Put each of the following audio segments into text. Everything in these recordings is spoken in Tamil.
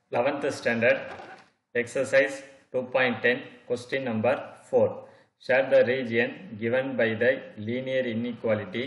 11th standard exercise 2.10 question number 4 share the region given by the linear inequality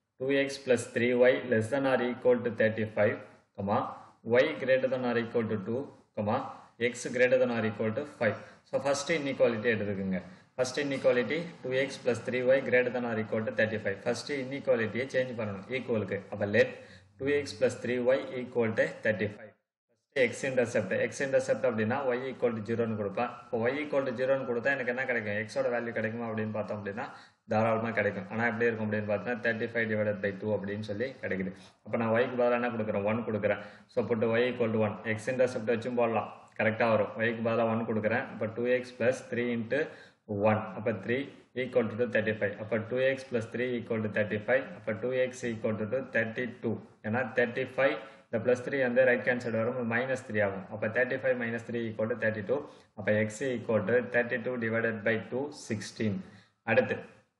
2x plus 3y less than or equal to 35 comma y greater than or equal to 2 comma x greater than or equal to 5 so first inequality எடுத்துக்கோங்க first inequality 2x plus 3y greater than or equal to 35 first inequality change பண்ணணும் ஈக்குவலுக்கு அப்போ let 2x plus 3y equal to 35 x intercept x intercept அப்படின்னா ஒய் ஈக்குவல் டு ஜீரோன்னு கொடுப்பேன் இப்போ ஒய் ஈக்குவல் டு ஜீரோன்னு கொடுத்தா எனக்கு என்ன கிடைக்கும் எக்ஸோட வேல்யூ கிடைக்குமா அப்படின்னு பார்த்தோம் அப்படின்னா தாராளமாக கிடைக்கும் ஆனால் எப்படி இருக்கும் அப்படின்னு பார்த்தீங்கன்னா thirty five divided by two அப்படின்னு சொல்லி கிடைக்குது அப்போ நான் ஒய்க்கு பதிலாக என்ன கொடுக்குறேன் ஒன் கொடுக்குறேன் ஸோ போட்டு y equal to one x intercept வச்சும் போடலாம் கரெக்டாக வரும் ஒய்க்கு பதிலாக ஒன் கொடுக்குறேன் இப்போ two x plus three into one அப்போ three equal to thirty five அப்போ two x plus three equal to thirty five அப்போ two x equal to thirty two ஏன்னா தேர்ட்டி ஃபைவ் இந்த ப்ளஸ் த்ரீ வந்து ரைட் ஹேண்ட் சைடு வரும் மைனஸ் த்ரீ ஆகும் அப்போ thirty five minus three equal to thirty two அப்போ x equal to thirty two divided by two sixteen அடுத்து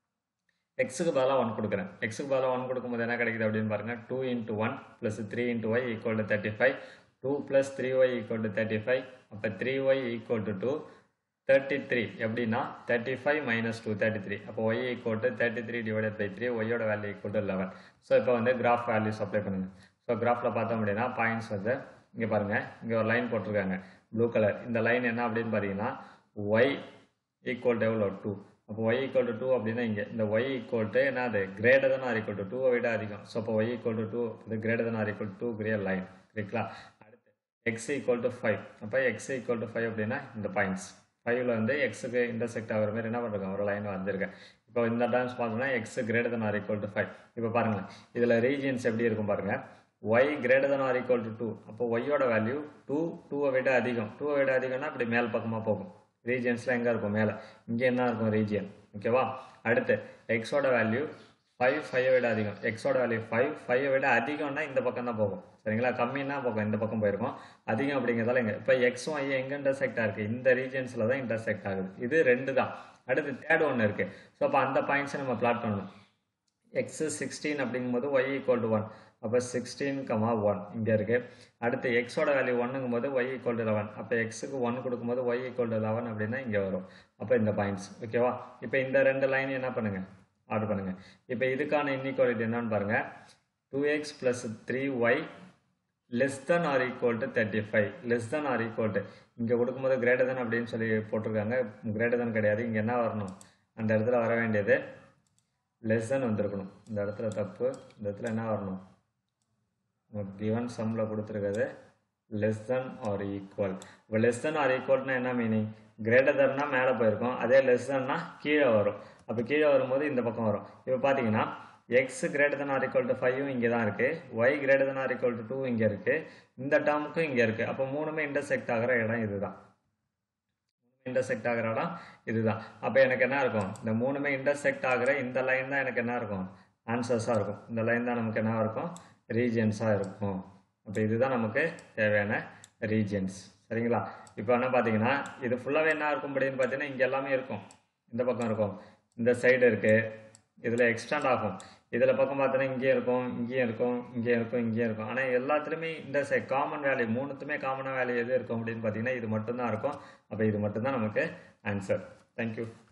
எக்ஸுக்கு பதிலாக ஒன் கொடுக்குறேன் எக்ஸுக்கு பதிலாக ஒன் கொடுக்கும்போது என்ன கிடைக்குது அப்படின்னு பாருங்க two into one plus three into y equal to thirty five two plus three y equal to thirty five அப்போ three y equal to two thirty three எப்படின்னா thirty five minus two thirty three அப்போ y equal to thirty three divided by three ஒய்யோட value equal to eleven so இப்போ வந்து கிராஃப் வேல்யூஸ் அப்ளை பண்ணுங்கள் ஸோ கிராஃபில் பார்த்தோம் அப்படின்னா பாயிண்ட்ஸ் வந்து இங்கே பாருங்கள் இங்கே ஒரு லைன் போட்டிருக்காங்க ப்ளூ கலர் இந்த லைன் என்ன அப்படின்னு பார்த்தீங்கன்னா ஒய் ஈக்குவல் டு எவ்வளோ டூ அப்போ ஒய் ஈக்குவல் டு டூ அப்படின்னா இங்கே இந்த ஒய் ஈக்குவல் டு என்ன அது greater than or equal to டூவை விட அதிகம் ஸோ அப்போ ஒய் ஈக்குவல் டு டூ இது greater than or equal to grey line சரிங்களா அடுத்து எக்ஸ் ஈக்குவல் டு ஃபைவ் அப்போ எக்ஸ் ஈக்குவல் டு ஃபைவ் அப்படின்னா இந்த பாயிண்ட்ஸ் ஃபைவ்ல வந்து எக்ஸுக்கு இன்டர்செக்ட் ஆகிற மாதிரி என்ன பண்ணுறோம் ஒரு லைன் வந்திருக்கேன் இப்போ இந்த டேர்ம்ஸ் பார்த்தோம்னா x greater than or equal to five இப்போ பாருங்களேன் இதில் ரீஜியன்ஸ் எப்படி இருக்கும் பாருங்கள் y greater than or equal to two அப்போ ஒய்யோட வேல்யூ டூ டூவை விட அதிகம் டூவை விட அதிகம்னா இப்படி மேல் பக்கமாக போகும் ரீஜியன்ஸில் எங்கே இருக்கும் மேலே இங்கே என்ன இருக்கும் ரீஜியன் ஓகேவா அடுத்து எக்ஸோட வேல்யூ ஃபைவ் ஃபைவை விட அதிகம் எக்ஸோட வேல்யூ ஃபைவ் ஃபைவை விட அதிகம்னா இந்த பக்கம் தான் போகும் சரிங்களா கம்மின்னா பக்கம் இந்த பக்கம் போயிருக்கும் அதிகம் அப்படிங்கிறதால இங்கே இப்போ எக்ஸும் ஐ எங்கே இன்டர்செக்ட் ஆகுது இந்த ரீஜன்ஸில் தான் இன்டர்செக்ட் ஆகுது இது ரெண்டு தான் அடுத்து தேர்ட் ஒன்று இருக்குது ஸோ அப்போ அந்த பாயிண்ட்ஸை நம்ம பிளாட் பண்ணணும் எக்ஸு சிக்ஸ்டீன் அப்படிங்கும்போது ஒய் ஈக்குவல் டு ஒன் அப்போ சிக்ஸ்டீன் கமா ஒன் இங்கே இருக்குது அடுத்து எக்ஸோட வேல்யூ ஒன்னுங்கும் போது ஒய் ஈக்குவல் டு லெவன் அப்போ எக்ஸுக்கு ஒன் கொடுக்கும்போது ஒய் ஈக்குவல் டு லெவன் அப்படின்னா இங்கே வரும் அப்போ இந்த பாயிண்ட்ஸ் ஓகேவா இப்போ இந்த ரெண்டு லைன் என்ன பண்ணுங்கள் ஆர்டர் பண்ணுங்கள் இப்போ இதுக்கான இன்இக்வாலிட்டி என்னன்னு பாருங்கள் two x plus three y less than or equal to thirty five less than or equal to இங்கே கொடுக்கும்போது கிரேட்டர் தன் அப்படின்னு சொல்லி போட்டிருக்காங்க கிரேட்டர் தன் கிடையாது இங்கே என்ன வரணும் அந்த இடத்துல வர வேண்டியது லெஸ் தென் வந்திருக்கணும் இந்த இடத்துல தப்பு இந்த இடத்துல என்ன வரணும் கிவன் சம்மில் கொடுத்துருக்கிறது லெஸ் தென் ஆர் ஈக்குவல் இப்போ லெஸ் தென் ஆர் ஈக்குவல்னா என்ன மீனிங் கிரேட்டர் தன்னா மேலே போயிருக்கோம் அதே லெஸ் தன்னா கீழே வரும் அப்போ கீழே வரும்போது இந்த பக்கம் வரும் இப்போ பார்த்தீங்கன்னா x greater than or equal to ஃபைவும் இங்கே தான் இருக்குது y greater than or equal to two இங்கே இருக்குது இந்த டேர்முக்கும் இங்கே இருக்குது அப்போ மூணுமே இன்டர்செக்ட் ஆகிற இடம் இதுதான் இன்டர்செக்ட் ஆகிற இடம் இதுதான் அப்போ எனக்கு என்ன இருக்கும் இந்த மூணுமே இன்டர்செக்ட் ஆகிற இந்த லைன் தான் எனக்கு என்ன இருக்கும் ஆன்சர்ஸாக இருக்கும் இந்த லைன் தான் நமக்கு என்ன இருக்கும் ரீஜியன்ஸாக இருக்கும் அப்போ இதுதான் நமக்கு தேவையான ரீஜியன்ஸ் சரிங்களா இப்போ என்ன பார்த்தீங்கன்னா இது ஃபுல்லாகவே என்ன இருக்கும் அப்படின்னு பார்த்தீங்கன்னா இங்கே எல்லாமே இருக்கும் இந்த பக்கம் இருக்கும் இந்த சைடு இருக்குது இதில் எக்ஸ்டெண்ட் ஆகும் இதில் பக்கம் பார்த்தோன்னா இங்கேயும் இருக்கும் இங்கேயும் இருக்கும் இங்கேயும் இருக்கும் இங்கேயும் இருக்கும் ஆனால் எல்லாத்துலேயுமே இந்த சை காமன் வேல்யூ மூணுத்துமே காமனாக வேல்யூ எது இருக்கும் அப்படின்னு பார்த்தீங்கன்னா இது மட்டும்தான் இருக்கும் அப்போ இது மட்டும்தான் நமக்கு ஆன்சர் தேங்க்யூ